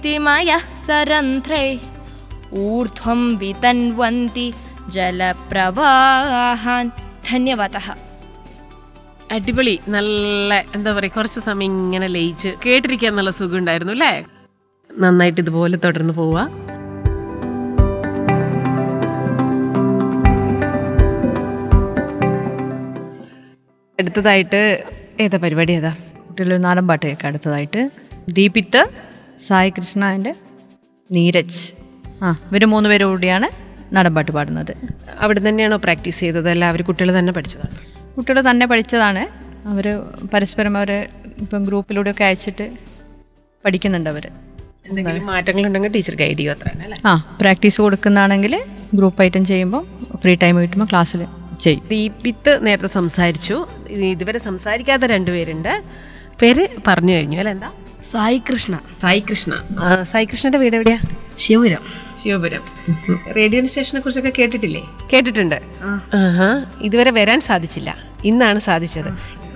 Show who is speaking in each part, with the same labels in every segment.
Speaker 1: स्वस्तिमयः सरन्ध्रै ऊर्ध्वं वितन्वन्ति जलप्रवाहान् धन्यवादः
Speaker 2: അടിപൊളി നല്ല എന്താ പറയുക കുറച്ച് സമയം ഇങ്ങനെ ലയിച്ച് കേട്ടിരിക്കാൻ നല്ല സുഖം ഉണ്ടായിരുന്നു അല്ലേ നന്നായിട്ട് ഇതുപോലെ തുടർന്ന് പോവുക അടുത്തതായിട്ട് ഏതാ പരിപാടി ഏതാ
Speaker 3: കുട്ടികളൊരു നാടൻ പാട്ട് കേൾക്കാം അടുത്തതായിട്ട് ദീപിത്ത് സായി കൃഷ്ണ ആൻഡ് നീരജ് ആ ഇവർ മൂന്ന് പേരും കൂടിയാണ് നാടൻ പാട്ട് പാടുന്നത്
Speaker 2: അവിടെ തന്നെയാണോ പ്രാക്ടീസ് ചെയ്തത് അല്ല അവർ കുട്ടികൾ തന്നെ പഠിച്ചതാണ്
Speaker 3: കുട്ടികൾ തന്നെ പഠിച്ചതാണ് അവർ പരസ്പരം അവർ ഇപ്പം ഗ്രൂപ്പിലൂടെയൊക്കെ അയച്ചിട്ട് പഠിക്കുന്നുണ്ട് അവർ
Speaker 2: എന്തെങ്കിലും മാറ്റങ്ങളുണ്ടെങ്കിൽ ടീച്ചർ ഗൈഡ് ചെയ്യും അത്ര അല്ലേ
Speaker 3: ആ പ്രാക്ടീസ് കൊടുക്കുന്നതാണെങ്കിൽ ഗ്രൂപ്പ് ഐറ്റം ചെയ്യുമ്പോൾ ഫ്രീ ടൈം കിട്ടുമ്പോൾ ക്ലാസ്സിൽ ചെയ്യും
Speaker 2: ദീപിത്ത് നേരത്തെ സംസാരിച്ചു ഇത് ഇതുവരെ സംസാരിക്കാത്ത രണ്ടുപേരുണ്ട് പേര് പറഞ്ഞു കഴിഞ്ഞു അല്ല എന്താ
Speaker 4: സായി കൃഷ്ണ
Speaker 2: സായി കൃഷ്ണ ആ, സായി കൃഷ്ണന്റെ വീട് എവിടെയാ
Speaker 4: ശിവപുരം
Speaker 2: ശിവപുരം റേഡിയോ സ്റ്റേഷനെ കുറിച്ചൊക്കെ കേട്ടിട്ടില്ലേ കേട്ടിട്ടുണ്ട് ആഹാ ഇതുവരെ വരാൻ സാധിച്ചില്ല ഇന്നാണ് സാധിച്ചത്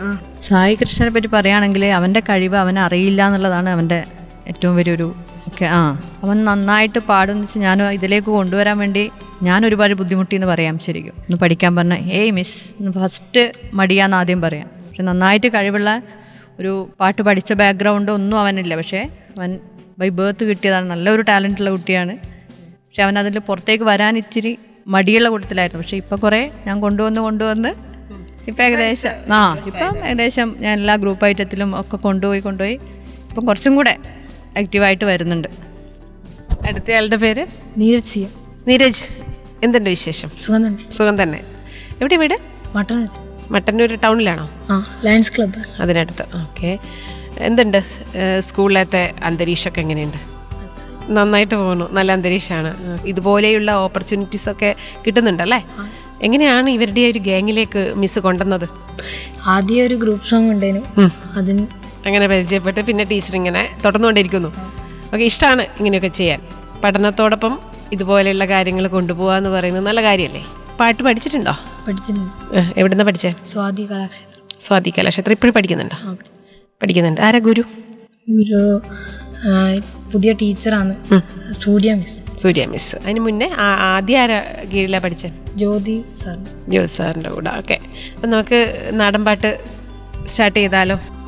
Speaker 3: സായി കൃഷ്ണനെ പറ്റി പറയുകയാണെങ്കിൽ അവൻ്റെ കഴിവ് അവൻ അറിയില്ല എന്നുള്ളതാണ് അവൻ്റെ ഏറ്റവും വലിയൊരു ഒക്കെ ആ അവൻ നന്നായിട്ട് പാടുമെന്ന് വെച്ചാൽ ഞാൻ ഇതിലേക്ക് കൊണ്ടുവരാൻ വേണ്ടി ഞാൻ ഒരുപാട് ബുദ്ധിമുട്ടി എന്ന് പറയാം ശരിക്കും ഒന്ന് പഠിക്കാൻ പറഞ്ഞ ഏയ് മിസ് എന്ന് ഫസ്റ്റ് മടിയാന്ന് ആദ്യം പറയാം പക്ഷെ നന്നായിട്ട് കഴിവുള്ള ഒരു പാട്ട് പഠിച്ച ബാക്ക്ഗ്രൗണ്ട് ഒന്നും അവനില്ല പക്ഷേ അവൻ ബൈ ബേർത്ത് കിട്ടിയതാണ് നല്ലൊരു ടാലൻ്റുള്ള കുട്ടിയാണ് പക്ഷെ അവൻ അതിൽ പുറത്തേക്ക് വരാൻ ഇച്ചിരി മടിയുള്ള കൂട്ടത്തിലായിരുന്നു പക്ഷെ ഇപ്പം കുറേ ഞാൻ കൊണ്ടുവന്ന് കൊണ്ടുവന്ന് ഇപ്പം ഏകദേശം ആ ഇപ്പം ഏകദേശം ഞാൻ എല്ലാ ഗ്രൂപ്പ് ഐറ്റത്തിലും ഒക്കെ കൊണ്ടുപോയി കൊണ്ടുപോയി ഇപ്പം കുറച്ചും കൂടെ ആക്റ്റീവായിട്ട് വരുന്നുണ്ട്
Speaker 2: അടുത്തയാളുടെ പേര്
Speaker 4: നീരജ് സിയ
Speaker 2: നീരജ് എന്തുണ്ട് വിശേഷം
Speaker 4: സുഖം തന്നെ
Speaker 2: സുഖം തന്നെ എവിടെ വീട്
Speaker 4: മട്ടൺ
Speaker 2: മട്ടന്നൂർ ടൗണിലാണോ
Speaker 4: ആ ലയൺസ് ക്ലബ്ബ്
Speaker 2: അതിനടുത്ത് ഓക്കെ എന്തുണ്ട് ഏഹ് സ്കൂളിലത്തെ അന്തരീക്ഷമൊക്കെ എങ്ങനെയുണ്ട് നന്നായിട്ട് പോകുന്നു നല്ല അന്തരീക്ഷമാണ് ഇതുപോലെയുള്ള ഓപ്പർച്യൂണിറ്റീസ് ഒക്കെ കിട്ടുന്നുണ്ടല്ലേ എങ്ങനെയാണ് ഇവരുടെ ഒരു ഗ്യാങ്ങിലേക്ക് മിസ് കൊണ്ടുവന്നത്
Speaker 4: ആദ്യം ഒരു ഗ്രൂപ്പ് സോങ് ഉണ്ടായിരുന്നു അതിന്
Speaker 2: അങ്ങനെ പരിചയപ്പെട്ട് പിന്നെ ടീച്ചർ ഇങ്ങനെ തുടർന്നുകൊണ്ടിരിക്കുന്നു ഓക്കെ ഇഷ്ടമാണ് ഇങ്ങനെയൊക്കെ ചെയ്യാൻ പഠനത്തോടൊപ്പം ഇതുപോലെയുള്ള കാര്യങ്ങൾ കൊണ്ടുപോകുക എന്ന് പറയുന്നത് നല്ല കാര്യമല്ലേ പാട്ട് പഠിച്ചിട്ടുണ്ടോ
Speaker 4: പഠിച്ചിട്ടുണ്ട്
Speaker 2: ഏഹ് എവിടുന്ന പഠിച്ചേ
Speaker 4: സ്വാതി കലാക്ഷേത്രം
Speaker 2: സ്വാതി കലാക്ഷേത്രം ഇപ്പോഴും പഠിക്കുന്നുണ്ടോ പഠിക്കുന്നുണ്ട് ആരാ ഗുരു
Speaker 4: ഒരു ആ, പുതിയ ടീച്ചറാണ് സൂര്യ മിസ്
Speaker 2: സൂര്യ മിസ് അതിന് മുന്നേ ആ- ആദ്യം ആരാ കീഴിലാണ് പഠിച്ചത്
Speaker 4: ജ്യോതി സാർ
Speaker 2: ജോസ് സാറിൻ്റെ കൂടെ ഓക്കെ അപ്പം നമുക്ക് നാടൻ പാട്ട് സ്റ്റാർട്ട് ചെയ്താലോ